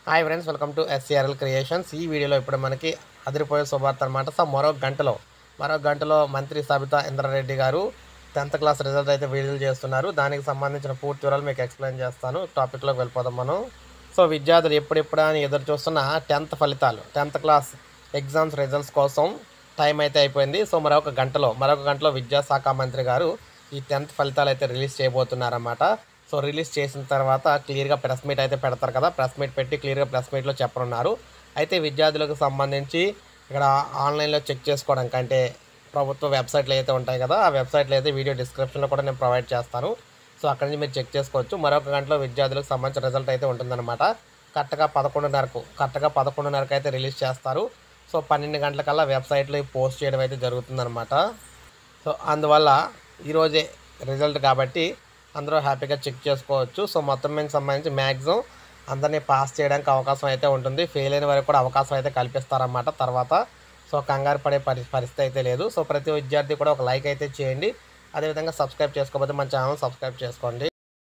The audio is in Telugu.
hi friends welcome to SCRL creations ఈ వీడియోలో ఇప్పుడు మనకి అదిరిపోయే శుభార్త అనమాట సో మరో గంటలో మరో గంటలో మంత్రి సబితా ఇంద్రారెడ్డి గారు టెన్త్ క్లాస్ రిజల్ట్ అయితే విడుదల చేస్తున్నారు దానికి సంబంధించిన పూర్తి వివరాలు మీకు ఎక్స్ప్లెయిన్ చేస్తాను టాపిక్లోకి వెళ్ళిపోదాం మనం సో విద్యార్థులు ఎప్పుడెప్పుడు అని ఎదురు చూస్తున్న టెన్త్ ఫలితాలు టెన్త్ క్లాస్ ఎగ్జామ్స్ రిజల్ట్స్ కోసం టైం అయితే అయిపోయింది సో మరొక గంటలో మరొక గంటలో విద్యాశాఖ మంత్రి గారు ఈ టెన్త్ ఫలితాలు అయితే రిలీజ్ చేయబోతున్నారన్నమాట సో రిలీజ్ చేసిన తర్వాత క్లియర్గా ప్రెస్ మీట్ అయితే పెడతారు కదా ప్రెస్ మీట్ పెట్టి క్లియర్గా ప్రెస్ మీట్లో చెప్పనున్నారు అయితే విద్యార్థులకు సంబంధించి ఇక్కడ ఆన్లైన్లో చెక్ చేసుకోవడానికి అంటే ప్రభుత్వ వెబ్సైట్లు అయితే ఉంటాయి కదా ఆ వెబ్సైట్లు అయితే వీడియో డిస్క్రిప్షన్లో కూడా నేను ప్రొవైడ్ చేస్తాను సో అక్కడి నుంచి మీరు చెక్ చేసుకోవచ్చు మరొక గంటలో విద్యార్థులకు సంబంధించిన రిజల్ట్ అయితే ఉంటుందన్నమాట కరెక్ట్గా పదకొండున్నరకు కరెక్ట్గా పదకొండున్నరకు అయితే రిలీజ్ చేస్తారు సో పన్నెండు గంటలకల్లా వెబ్సైట్లో పోస్ట్ చేయడం అయితే జరుగుతుందన్నమాట సో అందువల్ల ఈరోజే రిజల్ట్ కాబట్టి అందరూ హ్యాపీగా చెక్ చేసుకోవచ్చు సో మొత్తం మీద సంబంధించి మ్యాక్సిమం అందరినీ పాస్ చేయడానికి అవకాశం అయితే ఉంటుంది ఫెయిల్ అయిన వారికి కూడా అవకాశం అయితే కల్పిస్తారన్నమాట తర్వాత సో కంగారు పడే పరి పరిస్థితి అయితే లేదు సో ప్రతి విద్యార్థి కూడా ఒక లైక్ అయితే చేయండి అదేవిధంగా సబ్స్క్రైబ్ చేసుకోకపోతే మన ఛానల్ సబ్స్క్రైబ్ చేసుకోండి